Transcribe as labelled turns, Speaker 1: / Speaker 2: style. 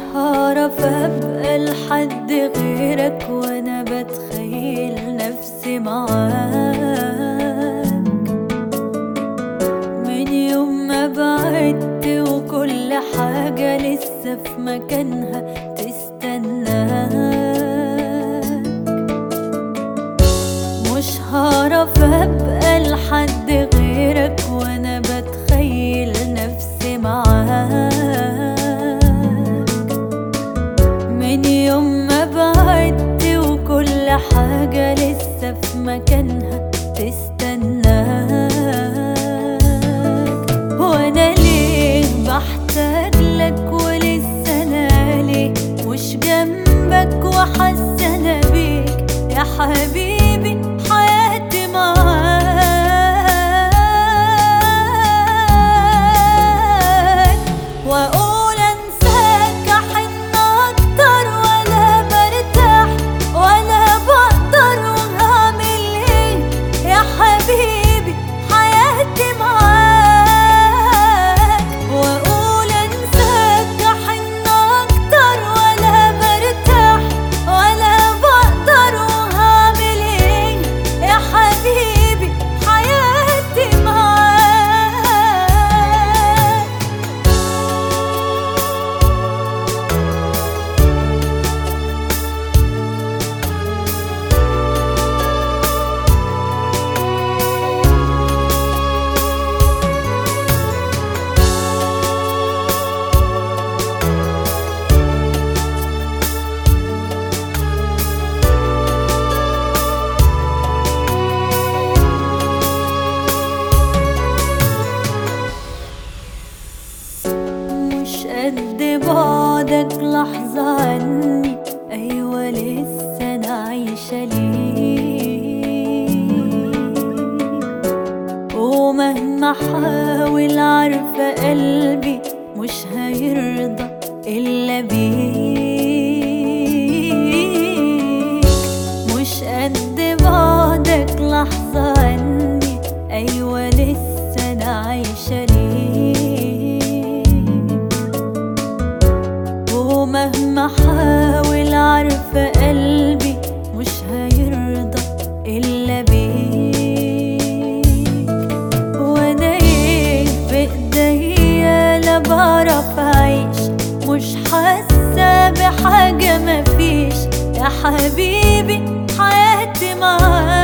Speaker 1: هعرف ابقى لحد غيرك وانا بتخيل نفسي معاك من يوم ما بعدت وكل حاجة لسه في مكانها تستناك مش هعرف ابقى لحد غيرك وانا بتخيل نفسي معاك من يوم ما بعدت وكل حاجة لسه في مكانها تستناك وانا ليه بحتاج لك ولسه انا ليه مش جنبك وحاسه انا بيك يا حبيبي حياتي معاك واقول انساك احن اكتر ولا برتاح ولا بقدر وهعمل ايه يا حبيبي حياتي معاك واقول انساك احن اكتر ولا برتاح ولا بقدر وهعمل ايه يا حبيبي حياتي معاك مش قد بعدك لحظة عني أيوة لسه أنا عايشة ليك ومهما حاول عارفة قلبي مش هيرضى إلا بيك مش قد بعدك لحظة عني أيوة لسه أنا عايشة ليك ومهما حاول عارفة قلبي مش هيرضى إلا بيك وأنا إيه بإيديا لا بعرف أعيش مش حاسة بحاجة مفيش يا حبيبي حياتي معاك